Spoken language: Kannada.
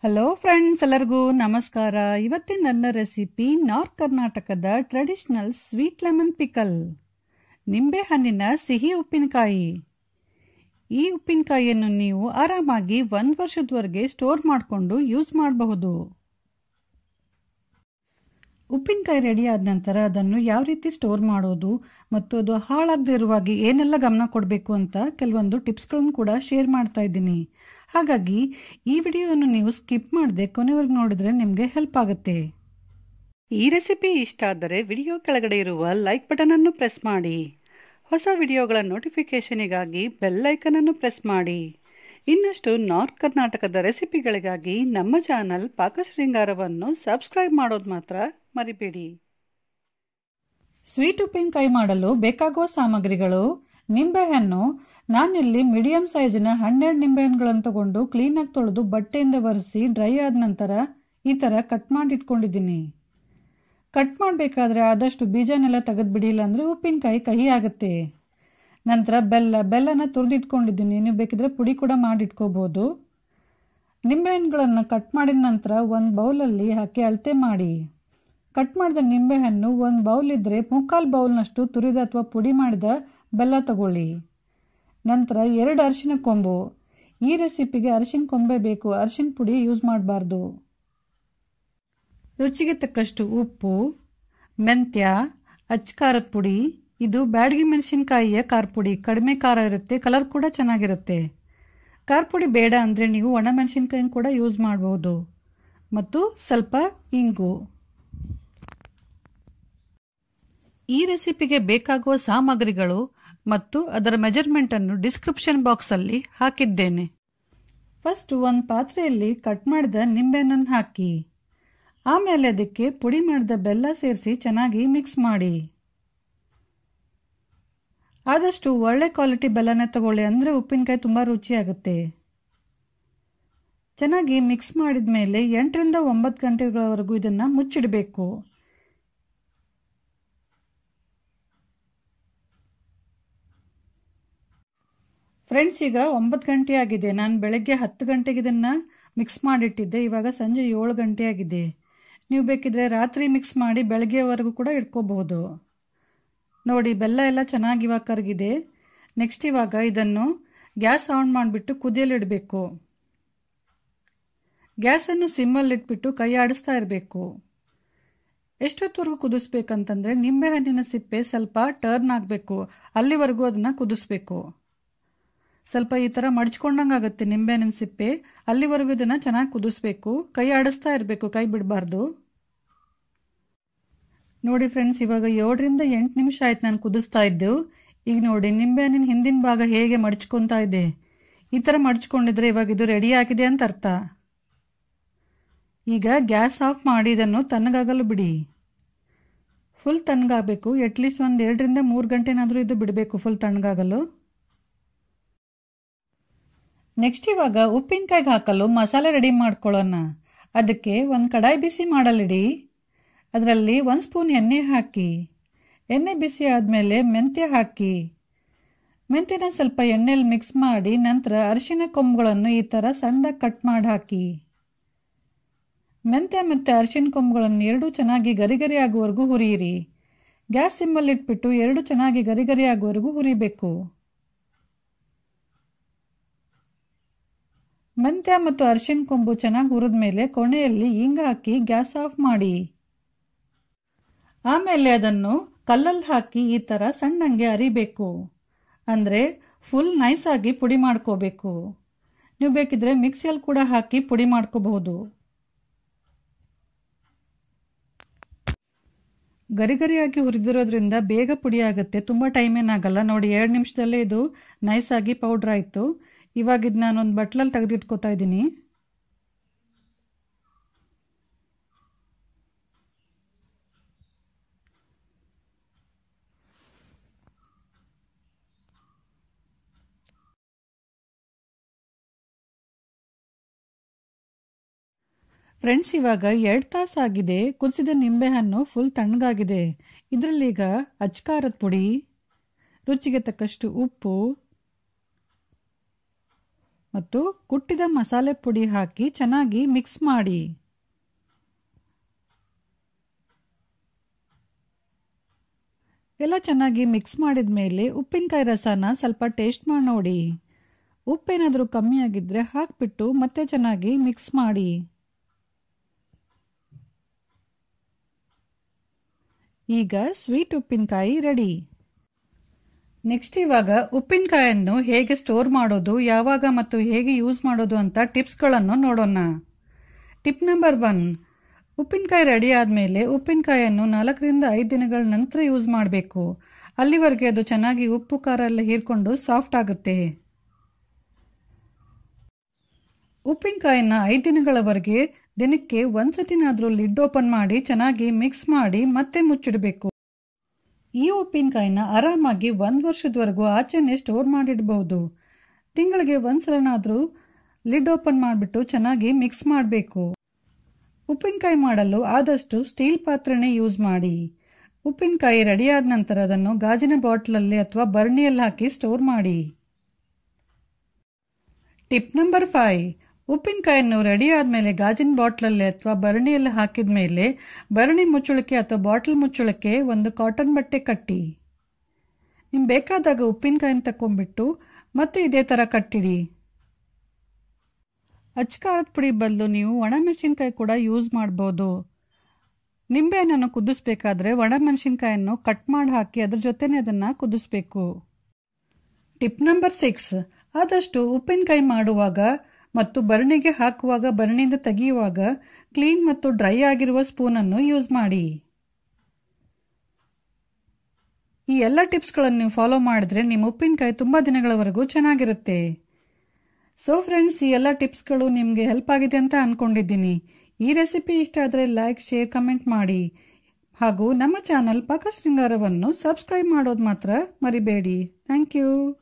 ಹಲೋ ಫ್ರೆಂಡ್ಸ್ ಎಲ್ಲರಿಗೂ ನಮಸ್ಕಾರ ಇವತ್ತಿನ ನನ್ನ ರೆಸಿಪಿ ನಾರ್ತ್ ಕರ್ನಾಟಕದ ಟ್ರೆಡಿಷನಲ್ ಸ್ವೀಟ್ ಲೆಮನ್ ಪಿಕಲ್ ನಿಂಬೆ ಹಣ್ಣಿನ ಸಿಹಿ ಉಪ್ಪಿನಕಾಯಿ ಈ ಉಪ್ಪಿನಕಾಯಿಯನ್ನು ನೀವು ಆರಾಮಾಗಿ ಒಂದು ವರ್ಷದವರೆಗೆ ಸ್ಟೋರ್ ಮಾಡಿಕೊಂಡು ಯೂಸ್ ಮಾಡಬಹುದು ಉಪ್ಪಿನಕಾಯಿ ರೆಡಿ ಆದ ನಂತರ ಅದನ್ನು ಯಾವ ರೀತಿ ಸ್ಟೋರ್ ಮಾಡೋದು ಮತ್ತು ಅದು ಹಾಳಾಗದೇ ಇರುವಾಗಿ ಏನೆಲ್ಲ ಗಮನ ಕೊಡಬೇಕು ಅಂತ ಕೆಲವೊಂದು ಟಿಪ್ಸ್ಗಳನ್ನು ಕೂಡ ಶೇರ್ ಮಾಡ್ತಾ ಇದ್ದೀನಿ ಹಾಗಾಗಿ ಈ ವಿಡಿಯೋವನ್ನು ನೀವು ಸ್ಕಿಪ್ ಮಾಡದೆ ಕೊನೆವರೆಗೂ ನೋಡಿದ್ರೆ ನಿಮಗೆ ಹೆಲ್ಪ್ ಆಗುತ್ತೆ ಈ ರೆಸಿಪಿ ಇಷ್ಟ ಆದರೆ ವಿಡಿಯೋ ಕೆಳಗಡೆ ಇರುವ ಲೈಕ್ ಬಟನ್ ಅನ್ನು ಪ್ರೆಸ್ ಮಾಡಿ ಹೊಸ ವಿಡಿಯೋಗಳ ನೋಟಿಫಿಕೇಶನಿಗಾಗಿ ಬೆಲ್ ಐಕನ್ ಅನ್ನು ಪ್ರೆಸ್ ಮಾಡಿ ಇನ್ನಷ್ಟು ನಾರ್ತ್ ಕರ್ನಾಟಕದ ರೆಸಿಪಿಗಳಿಗಾಗಿ ನಮ್ಮ ಚಾನಲ್ ಪಾಕಶೃಂಗಾರವನ್ನು ಸಬ್ಸ್ಕ್ರೈಬ್ ಮಾಡೋದು ಮಾತ್ರ ಮರಿಬೇಡಿ ಸ್ವೀಟ್ ಉಪ್ಪಿನಕಾಯಿ ಮಾಡಲು ಬೇಕಾಗುವ ಸಾಮಗ್ರಿಗಳು ನಿಂಬೆಹಣ್ಣು ನಾನಿಲ್ಲಿ ಮೀಡಿಯಂ ಸೈಜಿನ ಹನ್ನೆರಡು ನಿಂಬೆಹಣ್ಣುಗಳನ್ನು ತಗೊಂಡು ಕ್ಲೀನಾಗಿ ತೊಳೆದು ಬಟ್ಟೆಯಿಂದ ಒರೆಸಿ ಡ್ರೈ ಆದ ನಂತರ ಈ ಥರ ಕಟ್ ಮಾಡಿ ಇಟ್ಕೊಂಡಿದ್ದೀನಿ ಕಟ್ ಮಾಡಬೇಕಾದ್ರೆ ಆದಷ್ಟು ಬೀಜನೆಲ್ಲ ತೆಗೆದ್ಬಿಡಿ ಇಲ್ಲಾಂದರೆ ಉಪ್ಪಿನಕಾಯಿ ಕಹಿ ಆಗುತ್ತೆ ನಂತರ ಬೆಲ್ಲ ಬೆಲ್ಲನ ತುರಿದಿಟ್ಕೊಂಡಿದ್ದೀನಿ ನೀವು ಬೇಕಿದ್ರೆ ಪುಡಿ ಕೂಡ ಮಾಡಿಟ್ಕೋಬೋದು ನಿಂಬೆಹಣ್ಣುಗಳನ್ನು ಕಟ್ ಮಾಡಿದ ನಂತರ ಒಂದು ಬೌಲಲ್ಲಿ ಹಾಕಿ ಅಳತೆ ಮಾಡಿ ಕಟ್ ಮಾಡಿದ ನಿಂಬೆಹಣ್ಣು ಒಂದು ಬೌಲ್ ಇದ್ದರೆ ಮುಕ್ಕಾಲು ಬೌಲ್ನಷ್ಟು ತುರಿದ ಅಥವಾ ಪುಡಿ ಮಾಡಿದ ಬೆಲ್ಲ ತಗೊಳ್ಳಿ ನಂತರ ಎರಡು ಅರಿಶಿನ ಕೊಂಬು ಈ ರೆಸಿಪಿಗೆ ಅರಿಶಿನ ಕೊಂಬೆ ಬೇಕು ಅರಿಶಿನ ಪುಡಿ ಯೂಸ್ ಮಾಡಬಾರ್ದು ರುಚಿಗೆ ತಕ್ಕಷ್ಟು ಉಪ್ಪು ಮೆಂತ್ಯ ಅಚ್ಕಾರದ ಪುಡಿ ಇದು ಬ್ಯಾಡಗಿ ಮೆಣಸಿನಕಾಯಿಯ ಖಾರ ಪುಡಿ ಕಡಿಮೆ ಖಾರ ಇರುತ್ತೆ ಕಲರ್ ಕೂಡ ಚೆನ್ನಾಗಿರುತ್ತೆ ಖಾರ ಪುಡಿ ಬೇಡ ಅಂದರೆ ನೀವು ಒಣ ಮೆಣಸಿನ್ಕಾಯಿ ಕೂಡ ಯೂಸ್ ಮಾಡಬಹುದು ಮತ್ತು ಸ್ವಲ್ಪ ಇಂಗು ಈ ರೆಸಿಪಿಗೆ ಬೇಕಾಗುವ ಸಾಮಗ್ರಿಗಳು ಮತ್ತು ಅದರ ಮೆಜರ್ಮೆಂಟ್ ಅನ್ನು ಡಿಸ್ಕ್ರಿಪ್ಷನ್ ಬಾಕ್ಸ್ ಅಲ್ಲಿ ಹಾಕಿದ್ದೇನೆ ಫಸ್ಟ್ ಒಂದು ಪಾತ್ರೆಯಲ್ಲಿ ಕಟ್ ಮಾಡಿದ ನಿಂಬೆಹಣ್ಣನ್ನು ಹಾಕಿ ಆಮೇಲೆ ಅದಕ್ಕೆ ಪುಡಿ ಮಾಡಿದ ಬೆಲ್ಲ ಸೇರಿಸಿ ಚೆನ್ನಾಗಿ ಮಿಕ್ಸ್ ಮಾಡಿ ಆದಷ್ಟು ಒಳ್ಳೆ ಕ್ವಾಲಿಟಿ ಬೆಲ್ಲನೇ ತಗೊಳ್ಳಿ ಅಂದರೆ ಉಪ್ಪಿನಕಾಯಿ ತುಂಬ ರುಚಿಯಾಗುತ್ತೆ ಚೆನ್ನಾಗಿ ಮಿಕ್ಸ್ ಮಾಡಿದ ಮೇಲೆ ಎಂಟರಿಂದ ಒಂಬತ್ತು ಗಂಟೆಗಳವರೆಗೂ ಇದನ್ನು ಮುಚ್ಚಿಡಬೇಕು ಫ್ರೆಂಡ್ಸ್ ಈಗ ಒಂಬತ್ತು ಗಂಟೆ ಆಗಿದೆ ನಾನು ಬೆಳಗ್ಗೆ ಹತ್ತು ಗಂಟೆಗೆ ಇದನ್ನು ಮಿಕ್ಸ್ ಮಾಡಿಟ್ಟಿದ್ದೆ ಇವಾಗ ಸಂಜೆ ಏಳು ಗಂಟೆ ಆಗಿದೆ ನೀವು ಬೇಕಿದ್ರೆ ರಾತ್ರಿ ಮಿಕ್ಸ್ ಮಾಡಿ ಬೆಳಗ್ಗೆವರೆಗೂ ಕೂಡ ಇಟ್ಕೋಬಹುದು ನೋಡಿ ಬೆಲ್ಲ ಎಲ್ಲ ಚೆನ್ನಾಗಿ ಇವಾಗ ಕರಗಿದೆ ನೆಕ್ಸ್ಟ್ ಇವಾಗ ಇದನ್ನು ಗ್ಯಾಸ್ ಆನ್ ಮಾಡಿಬಿಟ್ಟು ಕುದಿಯಲಿಡಬೇಕು ಗ್ಯಾಸನ್ನು ಸಿಮ್ಮಲ್ಲಿ ಇಟ್ಬಿಟ್ಟು ಕೈ ಆಡಿಸ್ತಾ ಇರಬೇಕು ಎಷ್ಟೊತ್ತವರೆಗೂ ಕುದಿಸ್ಬೇಕಂತಂದ್ರೆ ನಿಂಬೆಹಣ್ಣಿನ ಸಿಪ್ಪೆ ಸ್ವಲ್ಪ ಟರ್ನ್ ಆಗಬೇಕು ಅಲ್ಲಿವರೆಗೂ ಅದನ್ನು ಕುದಿಸ್ಬೇಕು ಸ್ವಲ್ಪ ಈ ಥರ ಮಡ್ಚ್ಕೊಂಡಂಗೆ ಆಗುತ್ತೆ ನಿಂಬೆಹಣ್ಣಿನ ಸಿಪ್ಪೆ ಅಲ್ಲಿವರೆಗೂ ಇದನ್ನು ಚೆನ್ನಾಗಿ ಕುದಿಸ್ಬೇಕು ಕೈ ಆಡಿಸ್ತಾ ಇರಬೇಕು ಕೈ ಬಿಡಬಾರ್ದು ನೋಡಿ ಫ್ರೆಂಡ್ಸ್ ಇವಾಗ ಏಳರಿಂದ ಎಂಟು ನಿಮಿಷ ಆಯ್ತು ನಾನು ಕುದಿಸ್ತಾ ಇದ್ದೆವು ಈಗ ನೋಡಿ ನಿಂಬೆಹಣ್ಣಿನ ಹಿಂದಿನ ಭಾಗ ಹೇಗೆ ಮಡ್ಚ್ಕೊತಾ ಇದೆ ಈ ಥರ ಮಡ್ಚ್ಕೊಂಡಿದ್ರೆ ಇವಾಗ ಇದು ರೆಡಿ ಆಗಿದೆ ಅಂತ ಅರ್ಥ ಈಗ ಗ್ಯಾಸ್ ಆಫ್ ಮಾಡಿ ಇದನ್ನು ತಣ್ಣಗಾಗಲು ಬಿಡಿ ಫುಲ್ ತಣ್ಣಗಾಗಬೇಕು ಅಟ್ಲೀಸ್ಟ್ ಒಂದು ಎರಡರಿಂದ ಮೂರು ಗಂಟೆನಾದರೂ ಇದು ಬಿಡಬೇಕು ಫುಲ್ ತಣ್ಣಗಾಗಲು ನೆಕ್ಸ್ಟ್ ಇವಾಗ ಉಪ್ಪಿನಕಾಯಿಗೆ ಹಾಕಲು ಮಸಾಲೆ ರೆಡಿ ಮಾಡ್ಕೊಳ್ಳೋಣ ಅದಕ್ಕೆ ಒಂದು ಕಡಾಯಿ ಬಿಸಿ ಮಾಡಲಿಡಿ ಅದರಲ್ಲಿ ಒಂದು ಸ್ಪೂನ್ ಎಣ್ಣೆ ಹಾಕಿ ಎಣ್ಣೆ ಬಿಸಿ ಆದಮೇಲೆ ಮೆಂತ್ಯ ಹಾಕಿ ಮೆಂತ್ಯನ ಸ್ವಲ್ಪ ಎಣ್ಣೆಲಿ ಮಿಕ್ಸ್ ಮಾಡಿ ನಂತರ ಅರಿಶಿನ ಕೊಂಬುಗಳನ್ನು ಈ ಥರ ಸಣ್ಣದಾಗಿ ಕಟ್ ಮಾಡಿ ಹಾಕಿ ಮೆಂತ್ಯ ಮತ್ತು ಅರಿಶಿನ ಕೊಂಬುಗಳನ್ನು ಎರಡೂ ಚೆನ್ನಾಗಿ ಗರಿಗರಿ ಆಗುವವರೆಗೂ ಹುರಿಯಿರಿ ಗ್ಯಾಸ್ ಸಿಮ್ಮಲ್ಲಿ ಇಟ್ಬಿಟ್ಟು ಎರಡು ಚೆನ್ನಾಗಿ ಗರಿಗರಿ ಆಗುವವರೆಗೂ ಹುರಿಬೇಕು ಮೆಂತ್ಯ ಮತ್ತು ಅರಿಶಿನ ಕೊಂಬು ಚೆನ್ನಾಗಿ ಹುರಿದ ಮೇಲೆ ಕೊನೆಯಲ್ಲಿ ಹಿಂಗ ಹಾಕಿ ಗ್ಯಾಸ್ ಆಫ್ ಮಾಡಿ ಆಮೇಲೆ ಅದನ್ನು ಕಲ್ಲಲ್ಲಿ ಹಾಕಿ ಈ ಥರ ಸಣ್ಣಂಗೆ ಅರಿಬೇಕು ಅಂದರೆ ಫುಲ್ ನೈಸ್ ಆಗಿ ಪುಡಿ ಮಾಡ್ಕೋಬೇಕು ನೀವು ಬೇಕಿದ್ರೆ ಮಿಕ್ಸಿಯಲ್ಲಿ ಕೂಡ ಹಾಕಿ ಪುಡಿ ಮಾಡ್ಕೋಬಹುದು ಗರಿಗರಿಯಾಗಿ ಹುರಿದಿರೋದ್ರಿಂದ ಬೇಗ ಪುಡಿ ಆಗುತ್ತೆ ತುಂಬ ಟೈಮ್ ಏನಾಗಲ್ಲ ನೋಡಿ ಎರಡು ನಿಮಿಷದಲ್ಲೇ ಇದು ನೈಸ್ ಆಗಿ ಪೌಡ್ರ್ ಆಯಿತು ಇವಾಗ ಇದು ನಾನೊಂದು ಬಟ್ಲಲ್ಲಿ ತೆಗೆದಿಟ್ಕೋತಾ ಇದ್ದೀನಿ ಫ್ರೆಂಡ್ಸ್ ಇವಾಗ ಎರಡು ತಾಸು ಆಗಿದೆ ಕುದಿಸಿದ ನಿಂಬೆಹಣ್ಣು ಫುಲ್ ತಣ್ಣಗಾಗಿದೆ ಇದರಲ್ಲೀಗ ಅಚ್ಕಾರದ ಪುಡಿ ರುಚಿಗೆ ತಕ್ಕಷ್ಟು ಉಪ್ಪು ಮತ್ತು ಕುಟ್ಟಿದ ಮಸಾಲೆ ಪುಡಿ ಹಾಕಿ ಚೆನ್ನಾಗಿ ಮಿಕ್ಸ್ ಮಾಡಿ ಎಲ್ಲ ಚೆನ್ನಾಗಿ ಮಿಕ್ಸ್ ಮಾಡಿದ ಮೇಲೆ ಉಪ್ಪಿನಕಾಯಿ ರಸನ ಸ್ವಲ್ಪ ಟೇಸ್ಟ್ ಮಾಡಿ ನೋಡಿ ಉಪ್ಪೇನಾದರೂ ಕಮ್ಮಿ ಆಗಿದ್ರೆ ಹಾಕ್ಬಿಟ್ಟು ಮತ್ತೆ ಚೆನ್ನಾಗಿ ಮಿಕ್ಸ್ ಮಾಡಿ ಈಗ ಸ್ವೀಟ್ ಉಪ್ಪಿನಕಾಯಿ ರೆಡಿ ನೆಕ್ಸ್ಟ್ ಇವಾಗ ಉಪ್ಪಿನಕಾಯನ್ನು ಹೇಗೆ ಸ್ಟೋರ್ ಮಾಡೋದು ಯಾವಾಗ ಮತ್ತು ಹೇಗೆ ಯೂಸ್ ಮಾಡೋದು ಅಂತ ಟಿಪ್ಸ್ಗಳನ್ನು ನೋಡೋಣ ಟಿಪ್ ನಂಬರ್ ಒನ್ ಉಪ್ಪಿನಕಾಯಿ ರೆಡಿ ಆದಮೇಲೆ ಉಪ್ಪಿನಕಾಯನ್ನು ನಾಲ್ಕರಿಂದ ಐದು ದಿನಗಳ ನಂತರ ಯೂಸ್ ಮಾಡಬೇಕು ಅಲ್ಲಿವರೆಗೆ ಅದು ಚೆನ್ನಾಗಿ ಉಪ್ಪು ಖಾರ ಎಲ್ಲ ಹೀರ್ಕೊಂಡು ಸಾಫ್ಟ್ ಆಗುತ್ತೆ ಉಪ್ಪಿನಕಾಯಿನ ಐದು ದಿನಗಳವರೆಗೆ ದಿನಕ್ಕೆ ಒಂದ್ಸತಿನಾದರೂ ಲಿಡ್ ಓಪನ್ ಮಾಡಿ ಚೆನ್ನಾಗಿ ಮಿಕ್ಸ್ ಮಾಡಿ ಮತ್ತೆ ಮುಚ್ಚಿಡಬೇಕು ಈ ಉಪ್ಪಿನಕಾಯಿನ ಆರಾಮಾಗಿ ಒಂದು ವರ್ಷದವರೆಗೂ ಆಚೆನೆ ಸ್ಟೋರ್ ಮಾಡಿಡಬಹುದು ತಿಂಗಳಿಗೆ ಒಂದ್ಸಲನಾದರೂ ಲಿಡ್ ಓಪನ್ ಮಾಡಿಬಿಟ್ಟು ಚೆನ್ನಾಗಿ ಮಿಕ್ಸ್ ಮಾಡಬೇಕು ಉಪ್ಪಿನಕಾಯಿ ಮಾಡಲು ಆದಷ್ಟು ಸ್ಟೀಲ್ ಪಾತ್ರೆನೇ ಯೂಸ್ ಮಾಡಿ ಉಪ್ಪಿನಕಾಯಿ ರೆಡಿಯಾದ ನಂತರ ಅದನ್ನು ಗಾಜಿನ ಬಾಟ್ಲಲ್ಲಿ ಅಥವಾ ಬರ್ಣಿಯಲ್ಲಿ ಹಾಕಿ ಸ್ಟೋರ್ ಮಾಡಿ ಟಿಪ್ ನಂಬರ್ ಫೈವ್ ಉಪ್ಪಿನಕಾಯನ್ನು ರೆಡಿ ಆದಮೇಲೆ ಗಾಜಿನ ಬಾಟ್ಲಲ್ಲಿ ಅಥವಾ ಭರಣಿಯಲ್ಲಿ ಹಾಕಿದ ಮೇಲೆ ಭರಣಿ ಮುಚ್ಚಳಕ್ಕೆ ಅಥವಾ ಬಾಟ್ಲ್ ಮುಚ್ಚಳಕ್ಕೆ ಒಂದು ಕಾಟನ್ ಬಟ್ಟೆ ಕಟ್ಟಿ ನಿಮ್ಗೆ ಬೇಕಾದಾಗ ಉಪ್ಪಿನಕಾಯಿನ ತಕೊಂಡ್ಬಿಟ್ಟು ಮತ್ತೆ ಇದೇ ಥರ ಕಟ್ಟಿಡಿ ಅಚ್ಕಾರದ ಪುಡಿ ಬದಲು ನೀವು ಒಣಮೆಣಸಿನ್ಕಾಯಿ ಕೂಡ ಯೂಸ್ ಮಾಡ್ಬೋದು ನಿಂಬೆಹಣ್ಣನ್ನು ಕುದಿಸ್ಬೇಕಾದ್ರೆ ಒಣಮೆಣಸಿನ್ಕಾಯನ್ನು ಕಟ್ ಮಾಡಿ ಹಾಕಿ ಅದ್ರ ಜೊತೆನೇ ಅದನ್ನು ಕುದಿಸ್ಬೇಕು ಟಿಪ್ ನಂಬರ್ ಸಿಕ್ಸ್ ಆದಷ್ಟು ಉಪ್ಪಿನಕಾಯಿ ಮಾಡುವಾಗ ಮತ್ತು ಭರಣಿಗೆ ಹಾಕುವಾಗ ಭರಣಿಯಿಂದ ತೆಗೆಯುವಾಗ ಕ್ಲೀನ್ ಮತ್ತು ಡ್ರೈ ಆಗಿರುವ ಸ್ಪೂನನ್ನು ಯೂಸ್ ಮಾಡಿ ಈ ಎಲ್ಲ ಟಿಪ್ಸ್ಗಳನ್ನು ನೀವು ಫಾಲೋ ಮಾಡಿದ್ರೆ ನಿಮ್ಮ ಉಪ್ಪಿನಕಾಯಿ ತುಂಬ ದಿನಗಳವರೆಗೂ ಚೆನ್ನಾಗಿರುತ್ತೆ ಸೊ ಫ್ರೆಂಡ್ಸ್ ಈ ಎಲ್ಲ ಟಿಪ್ಸ್ಗಳು ನಿಮಗೆ ಹೆಲ್ಪ್ ಆಗಿದೆ ಅಂತ ಅಂದ್ಕೊಂಡಿದ್ದೀನಿ ಈ ರೆಸಿಪಿ ಇಷ್ಟ ಆದರೆ ಲೈಕ್ ಶೇರ್ ಕಮೆಂಟ್ ಮಾಡಿ ಹಾಗೂ ನಮ್ಮ ಚಾನಲ್ ಪಾಕ ಶೃಂಗಾರವನ್ನು ಸಬ್ಸ್ಕ್ರೈಬ್ ಮಾಡೋದು ಮಾತ್ರ ಮರಿಬೇಡಿ ಥ್ಯಾಂಕ್ ಯು